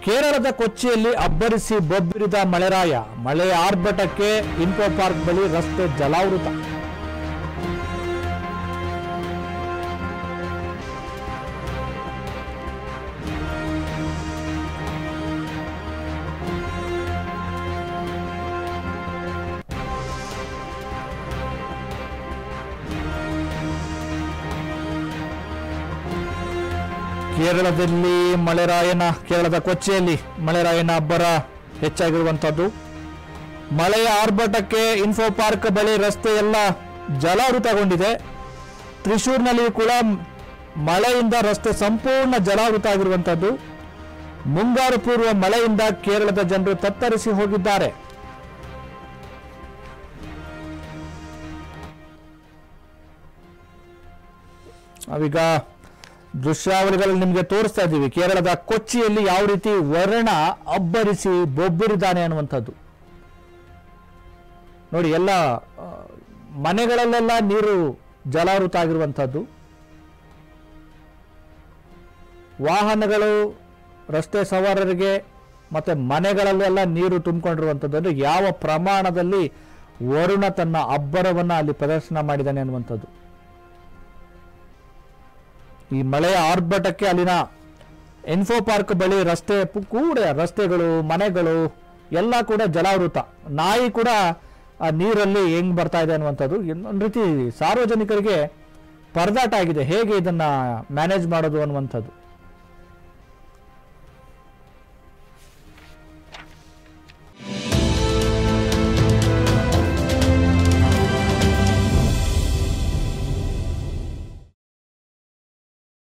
ಕೇರಳದ ಕೊಚ್ಚಿಯಲ್ಲಿ ಅಬ್ಬರಿಸಿ ಬೊಬ್ಬಿರಿದ ಮಳೆರಾಯ ಮಳೆಯ ಆರ್ಭಟಕ್ಕೆ info park ಬಳಿ ರಸ್ತೆ ಜಲಾವೃತ ಕೇರಳದಲ್ಲಿ ಮಳೆರಾಯನ ಕೇರಳದ ಕೊಚ್ಚಿಯಲ್ಲಿ ಮಳೆರಾಯನ ಅಬ್ಬರ ಹೆಚ್ಚಾಗಿರುವಂಥದ್ದು ಮಳೆಯ ಆರ್ಭಟಕ್ಕೆ ಇನ್ಫೋ ಪಾರ್ಕ್ ಬಳಿ ರಸ್ತೆ ಎಲ್ಲ ಜಲಾವೃತಗೊಂಡಿದೆ ತ್ರಿಶೂರ್ನಲ್ಲಿಯೂ ಕೂಡ ಮಳೆಯಿಂದ ರಸ್ತೆ ಸಂಪೂರ್ಣ ಜಲಾವೃತ ಆಗಿರುವಂಥದ್ದು ಮುಂಗಾರು ಪೂರ್ವ ಮಳೆಯಿಂದ ಕೇರಳದ ಜನರು ತತ್ತರಿಸಿ ಹೋಗಿದ್ದಾರೆ ನಾವೀಗ ದೃಶ್ಯಾವಳಿಗಳಲ್ಲಿ ನಿಮಗೆ ತೋರಿಸ್ತಾ ಇದ್ದೀವಿ ಕೇರಳದ ಕೊಚ್ಚಿಯಲ್ಲಿ ಯಾವ ರೀತಿ ವರ್ಣ ಅಬ್ಬರಿಸಿ ಬೊಬ್ಬಿರಿದ್ದಾನೆ ಅನ್ನುವಂಥದ್ದು ನೋಡಿ ಎಲ್ಲ ಆ, ಮನೆಗಳಲ್ಲೆಲ್ಲ ನೀರು ಜಲಾವೃತ ಆಗಿರುವಂಥದ್ದು ವಾಹನಗಳು ರಸ್ತೆ ಸವಾರರಿಗೆ ಮತ್ತೆ ಮನೆಗಳಲ್ಲೆಲ್ಲ ನೀರು ತುಂಬಿಕೊಂಡಿರುವಂಥದ್ದು ಅಂದ್ರೆ ಯಾವ ಪ್ರಮಾಣದಲ್ಲಿ ವರುಣ ತನ್ನ ಅಬ್ಬರವನ್ನ ಅಲ್ಲಿ ಪ್ರದರ್ಶನ ಮಾಡಿದ್ದಾನೆ ಅನ್ನುವಂಥದ್ದು ಈ ಮಳೆಯ ಆರ್ಭಟಕ್ಕೆ ಅಲ್ಲಿನ ಇನ್ಫೋ ಪಾರ್ಕ್ ಬಳಿ ರಸ್ತೆ ಪು- ಕೂಡ ರಸ್ತೆಗಳು ಮನೆಗಳು ಎಲ್ಲ ಕೂಡ ಜಲಾವೃತ ನಾಯಿ ಕೂಡ ಆ ನೀರಲ್ಲಿ ಹೆಂಗ್ ಬರ್ತಾ ಇದೆ ಅನ್ನುವಂಥದ್ದು ಒಂದು ರೀತಿ ಸಾರ್ವಜನಿಕರಿಗೆ ಪರದಾಟ ಆಗಿದೆ ಹೇಗೆ ಇದನ್ನ ಮ್ಯಾನೇಜ್ ಮಾಡೋದು ಅನ್ನುವಂಥದ್ದು